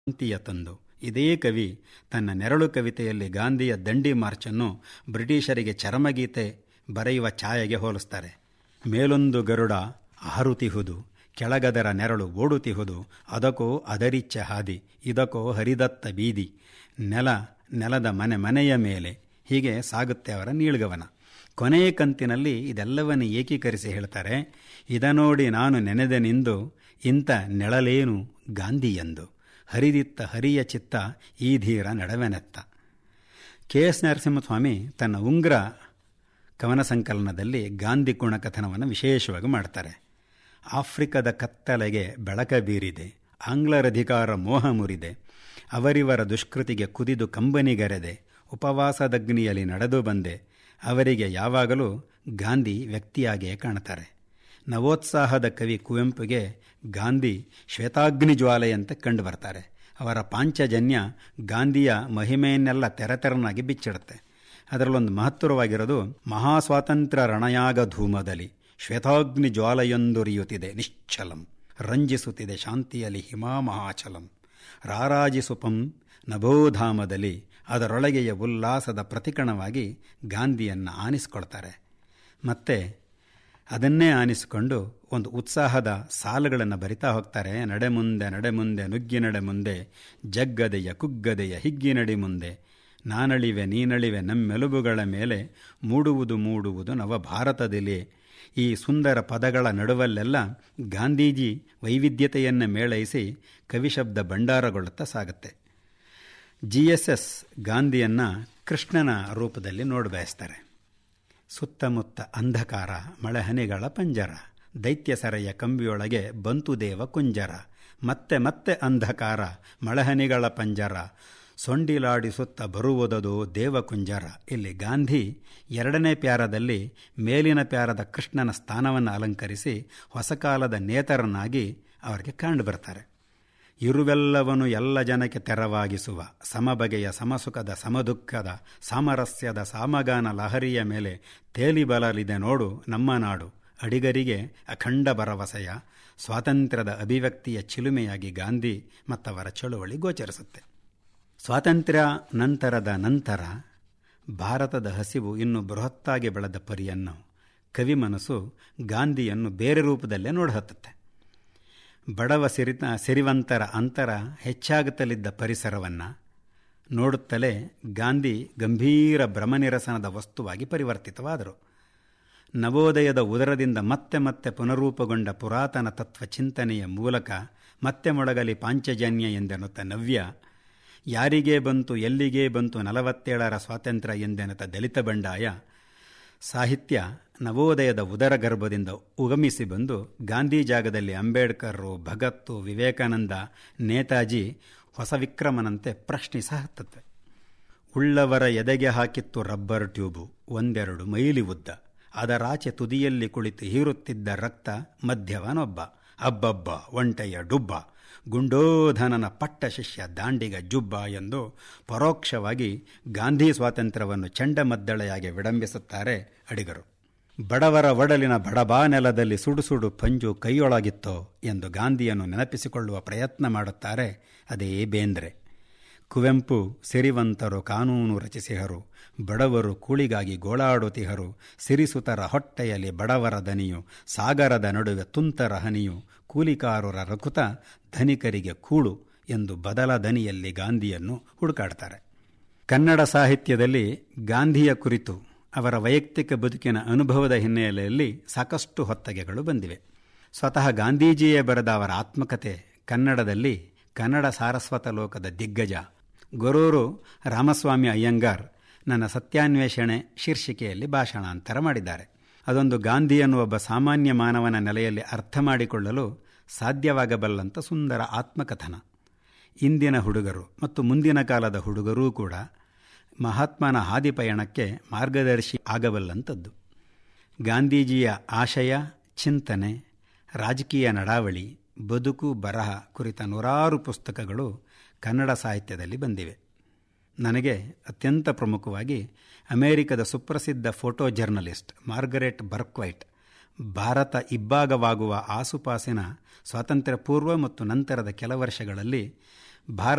ಶಾಂತಿಯ ತಂದು ಇದೇ ಕವಿ ತನ್ನ ನೆರಳು ಕವಿತೆಯಲ್ಲಿ ಗಾಂಧಿಯ ದಂಡಿ ಮಾರ್ಚನ್ನು ಬ್ರಿಟಿಷರಿಗೆ ಚರಮಗೀತೆ ಬರೆಯುವ ಛಾಯೆಗೆ ಹೋಲಿಸ್ತಾರೆ ಮೇಲೊಂದು ಗರುಡ ಹಾರುತಿಹುದು ಕೆಳಗದರ ನೆರಳು ಓಡುತಿಹುದು ಅದಕ್ಕೋ ಅದರಿಚ್ಚೆ ಹಾದಿ ಇದಕ್ಕೋ ಹರಿದತ್ತ ಬೀದಿ ನೆಲ ನೆಲದ ಮನೆ ಮನೆಯ ಮೇಲೆ ಹೀಗೆ ಸಾಗುತ್ತೆ ಅವರ ನೀಳ್ಗವನ ಕೊನೆಯ ಕಂತಿನಲ್ಲಿ ಇದೆಲ್ಲವನ್ನು ಏಕೀಕರಿಸಿ ಹೇಳ್ತಾರೆ ಇದ ನೋಡಿ ನಾನು ನೆನೆದೆನಿಂದು ಇಂಥ ನೆಳಲೇನು ಗಾಂಧಿಯೆಂದು ಹರಿದಿತ್ತ ಹರಿಯ ಚಿತ್ತ ಈ ಧೀರ ನಡವೆನೆತ್ತ ಕೆ ಎಸ್ ನರಸಿಂಹಸ್ವಾಮಿ ತನ್ನ ಉಂಗ್ರ ಕವನ ಸಂಕಲನದಲ್ಲಿ ಗಾಂಧಿ ಗುಣಕಥನವನ್ನು ವಿಶೇಷವಾಗಿ ಮಾಡ್ತಾರೆ ಆಫ್ರಿಕದ ಕತ್ತಲೆಗೆ ಬೆಳಕ ಬೀರಿದೆ ಆಂಗ್ಲರಧಿಕಾರ ಮೋಹ ಮುರಿದೆ ಅವರಿವರ ದುಷ್ಕೃತಿಗೆ ಕುದಿದು ಕಂಬನಿಗರೆದೆ ಉಪವಾಸದಗ್ನಿಯಲ್ಲಿ ನಡೆದು ಬಂದೆ ಅವರಿಗೆ ಯಾವಾಗಲೂ ಗಾಂಧಿ ವ್ಯಕ್ತಿಯಾಗಿಯೇ ಕಾಣ್ತಾರೆ ನವೋತ್ಸಾಹದ ಕವಿ ಕುವೆಂಪುಗೆ ಗಾಂಧಿ ಶ್ವೇತಾಗ್ನಿ ಜ್ವಾಲೆಯಂತೆ ಕಂಡು ಬರ್ತಾರೆ ಅವರ ಪಾಂಚಜನ್ಯ ಗಾಂಧಿಯ ಮಹಿಮೆಯನ್ನೆಲ್ಲ ತೆರೆತೆರನಾಗಿ ಬಿಚ್ಚಿಡುತ್ತೆ ಅದರಲ್ಲೊಂದು ಮಹತ್ತರವಾಗಿರೋದು ಮಹಾಸ್ವಾತಂತ್ರ್ಯ ರಣಯಾಗ ಧೂಮದಲ್ಲಿ ಶ್ವೇತಾಗ್ನಿ ಜ್ವಾಲೆಯೊಂದುರಿಯುತ್ತಿದೆ ನಿಶ್ಚಲಂ ರಂಜಿಸುತ್ತಿದೆ ಶಾಂತಿಯಲ್ಲಿ ಹಿಮಾ ಮಹಾಚಲಂ ರಾರಾಜಿಸುಪಂ ನಭೋಧಾಮದಲ್ಲಿ ಅದರೊಳಗೆಯ ಉಲ್ಲಾಸದ ಪ್ರತಿಕಣವಾಗಿ ಗಾಂಧಿಯನ್ನು ಆನಿಸ್ಕೊಳ್ತಾರೆ ಮತ್ತೆ ಅದನ್ನೇ ಆನಿಸಿಕೊಂಡು ಒಂದು ಉತ್ಸಾಹದ ಸಾಲುಗಳನ್ನು ಬರಿತಾ ಹೋಗ್ತಾರೆ ನಡೆ ಮುಂದೆ ನಡೆ ಮುಂದೆ ನುಗ್ಗಿ ನಡೆ ಮುಂದೆ ಜಗ್ಗದೆಯ ಕುಗ್ಗದೆಯ ಹಿಗ್ಗಿ ನಡಿ ಮುಂದೆ ನಾನಳಿವೆ ನೀನಳಿವೆ ನಮ್ಮೆಲುಬುಗಳ ಮೇಲೆ ಮೂಡುವುದು ಮೂಡುವುದು ನವ ಭಾರತದಲ್ಲಿ ಈ ಸುಂದರ ಪದಗಳ ನಡುವಲ್ಲೆಲ್ಲ ಗಾಂಧೀಜಿ ವೈವಿಧ್ಯತೆಯನ್ನು ಮೇಳೈಸಿ ಕವಿಶಬ್ದ ಭಂಡಾರಗೊಳ್ಳುತ್ತಾ ಸಾಗುತ್ತೆ ಜಿ ಎಸ್ ಎಸ್ ಗಾಂಧಿಯನ್ನು ಕೃಷ್ಣನ ರೂಪದಲ್ಲಿ ನೋಡಬಯಸ್ತಾರೆ ಸುತ್ತಮುತ್ತ ಅಂಧಕಾರ ಮಳೆಹನಿಗಳ ಪಂಜರ ದೈತ್ಯ ಸರೆಯ ಕಂಬಿಯೊಳಗೆ ಬಂತು ದೇವ ಕುಂಜರ ಮತ್ತೆ ಮತ್ತೆ ಅಂಧಕಾರ ಮಳೆಹನಿಗಳ ಪಂಜರ ಸೊಂಡಿಲಾಡಿಸುತ್ತ ಬರುವುದದು ದೇವಕುಂಜರ ಇಲ್ಲಿ ಗಾಂಧಿ ಎರಡನೇ ಪ್ಯಾರದಲ್ಲಿ ಮೇಲಿನ ಪ್ಯಾರದ ಕೃಷ್ಣನ ಸ್ಥಾನವನ್ನು ಅಲಂಕರಿಸಿ ಹೊಸಕಾಲದ ನೇತರನಾಗಿ ಅವರಿಗೆ ಕಂಡು ಬರ್ತಾರೆ ಇರುವೆಲ್ಲವನು ಎಲ್ಲ ಜನಕ್ಕೆ ತೆರವಾಗಿಸುವ ಸಮಬಗೆಯ ಸಮಸುಖದ ಸಮದುಃಖದ ಸಾಮರಸ್ಯದ ಸಾಮಗಾನ ಲಹರಿಯ ಮೇಲೆ ತೇಲಿ ಬಲಲಿದೆ ನೋಡು ನಮ್ಮ ನಾಡು ಅಡಿಗರಿಗೆ ಅಖಂಡ ಭರವಸೆಯ ಸ್ವಾತಂತ್ರ್ಯದ ಅಭಿವ್ಯಕ್ತಿಯ ಚಿಲುಮೆಯಾಗಿ ಗಾಂಧಿ ಮತ್ತವರ ಚಳುವಳಿ ಗೋಚರಿಸುತ್ತೆ ಸ್ವಾತಂತ್ರ್ಯ ನಂತರದ ನಂತರ ಭಾರತದ ಹಸಿವು ಇನ್ನು ಬೃಹತ್ತಾಗಿ ಬೆಳೆದ ಪರಿಯನ್ನು ಕವಿ ಮನಸ್ಸು ಗಾಂಧಿಯನ್ನು ಬೇರೆ ರೂಪದಲ್ಲೇ ನೋಡಹತ್ತುತ್ತೆ ಬಡವ ಸಿರಿ ಸಿರಿವಂತರ ಅಂತರ ಹೆಚ್ಚಾಗುತ್ತಲಿದ್ದ ಪರಿಸರವನ್ನು ನೋಡುತ್ತಲೇ ಗಾಂಧಿ ಗಂಭೀರ ಭ್ರಮನಿರಸನದ ವಸ್ತುವಾಗಿ ಪರಿವರ್ತಿತವಾದರು ನವೋದಯದ ಉದರದಿಂದ ಮತ್ತೆ ಮತ್ತೆ ಪುನರೂಪಗೊಂಡ ಪುರಾತನ ತತ್ವ ಚಿಂತನೆಯ ಮೂಲಕ ಮತ್ತೆ ಮೊಳಗಲಿ ಪಾಂಚಜನ್ಯ ಎಂದೆನ್ನುತ್ತ ನವ್ಯ ಯಾರಿಗೇ ಬಂತು ಎಲ್ಲಿಗೇ ಬಂತು ನಲವತ್ತೇಳರ ಸ್ವಾತಂತ್ರ್ಯ ಎಂದೆನ್ನುತ್ತ ದಲಿತ ಬಂಡಾಯ ಸಾಹಿತ್ಯ ನವೋದಯದ ಉದರ ಗರ್ಭದಿಂದ ಉಗಮಿಸಿ ಬಂದು ಗಾಂಧಿ ಜಾಗದಲ್ಲಿ ಅಂಬೇಡ್ಕರ್ರು ಭಗತ್ತು ವಿವೇಕಾನಂದ ನೇತಾಜಿ ಹೊಸ ವಿಕ್ರಮನಂತೆ ಪ್ರಶ್ನಿಸಹತ್ತವೆ ಉಳ್ಳವರ ಎದೆಗೆ ಹಾಕಿತ್ತು ರಬ್ಬರ್ ಟ್ಯೂಬು ಒಂದೆರಡು ಮೈಲಿ ಉದ್ದ ಅದರಾಚೆ ತುದಿಯಲ್ಲಿ ಕುಳಿತು ಹೀರುತ್ತಿದ್ದ ರಕ್ತ ಮಧ್ಯವನೊಬ್ಬ ಅಬ್ಬಬ್ಬ ಒಂಟೆಯ ಡುಬ್ಬ ಗುಂಡೋಧನನ ಪಟ್ಟ ಶಿಷ್ಯ ದಾಂಡಿಗ ಜುಬ್ಬ ಎಂದು ಪರೋಕ್ಷವಾಗಿ ಗಾಂಧಿ ಸ್ವಾತಂತ್ರ್ಯವನ್ನು ಚಂಡಮದ್ದಳೆಯಾಗಿ ವಿಡಂಬಿಸುತ್ತಾರೆ ಅಡಿಗರು ಬಡವರ ಒಡಲಿನ ಬಡಬಾ ನೆಲದಲ್ಲಿ ಸುಡು ಸುಡು ಪಂಜು ಕೈಯೊಳಗಿತ್ತೋ ಎಂದು ಗಾಂಧಿಯನ್ನು ನೆನಪಿಸಿಕೊಳ್ಳುವ ಪ್ರಯತ್ನ ಮಾಡುತ್ತಾರೆ ಅದೇ ಬೇಂದ್ರೆ ಕುವೆಂಪು ಸಿರಿವಂತರು ಕಾನೂನು ರಚಿಸಿಹರು ಬಡವರು ಕೂಳಿಗಾಗಿ ಗೋಳಾಡುತ್ತಿಹರು ಸಿರಿಸುತರ ಹೊಟ್ಟೆಯಲ್ಲಿ ಬಡವರ ದನಿಯು ಸಾಗರದ ನಡುವೆ ತುಂತರ ಹನಿಯು ಕೂಲಿಕಾರರ ರಕುತ ಧನಿಕರಿಗೆ ಕೂಳು ಎಂದು ಬದಲ ದನಿಯಲ್ಲಿ ಗಾಂಧಿಯನ್ನು ಹುಡುಕಾಡ್ತಾರೆ ಕನ್ನಡ ಸಾಹಿತ್ಯದಲ್ಲಿ ಗಾಂಧಿಯ ಕುರಿತು ಅವರ ವೈಯಕ್ತಿಕ ಬದುಕಿನ ಅನುಭವದ ಹಿನ್ನೆಲೆಯಲ್ಲಿ ಸಾಕಷ್ಟು ಹೊತ್ತಗೆಗಳು ಬಂದಿವೆ ಸ್ವತಃ ಗಾಂಧೀಜಿಯೇ ಬರೆದ ಅವರ ಆತ್ಮಕತೆ ಕನ್ನಡದಲ್ಲಿ ಕನ್ನಡ ಸಾರಸ್ವತ ಲೋಕದ ದಿಗ್ಗಜ ಗೊರೂರು ರಾಮಸ್ವಾಮಿ ಅಯ್ಯಂಗಾರ್ ನನ್ನ ಸತ್ಯಾನ್ವೇಷಣೆ ಶೀರ್ಷಿಕೆಯಲ್ಲಿ ಭಾಷಣಾಂತರ ಮಾಡಿದ್ದಾರೆ ಅದೊಂದು ಗಾಂಧಿಯನ್ನು ಒಬ್ಬ ಸಾಮಾನ್ಯ ಮಾನವನ ನೆಲೆಯಲ್ಲಿ ಅರ್ಥ ಮಾಡಿಕೊಳ್ಳಲು ಸಾಧ್ಯವಾಗಬಲ್ಲಂಥ ಸುಂದರ ಆತ್ಮಕಥನ ಇಂದಿನ ಹುಡುಗರು ಮತ್ತು ಮುಂದಿನ ಕಾಲದ ಹುಡುಗರೂ ಕೂಡ ಮಹಾತ್ಮನ ಹಾದಿಪಯಣಕ್ಕೆ ಮಾರ್ಗದರ್ಶಿ ಆಗಬಲ್ಲಂಥದ್ದು ಗಾಂಧೀಜಿಯ ಆಶಯ ಚಿಂತನೆ ರಾಜಕೀಯ ನಡಾವಳಿ ಬದುಕು ಬರಹ ಕುರಿತ ನೂರಾರು ಪುಸ್ತಕಗಳು ಕನ್ನಡ ಸಾಹಿತ್ಯದಲ್ಲಿ ಬಂದಿವೆ ನನಗೆ ಅತ್ಯಂತ ಪ್ರಮುಖವಾಗಿ ಅಮೆರಿಕದ ಸುಪ್ರಸಿದ್ಧ photo journalist Margaret Bourke White Bharat ಇಬ್ಬಾಗವಾಗುವ ಆಸುಪಾಸಿನ ಸ್ವಾತಂತ್ರ್ಯ ಪೂರ್ವ ಮತ್ತು ನಂತರದ ಕೆಲ ವರ್ಷಗಳಲ್ಲಿ ಭಾರತ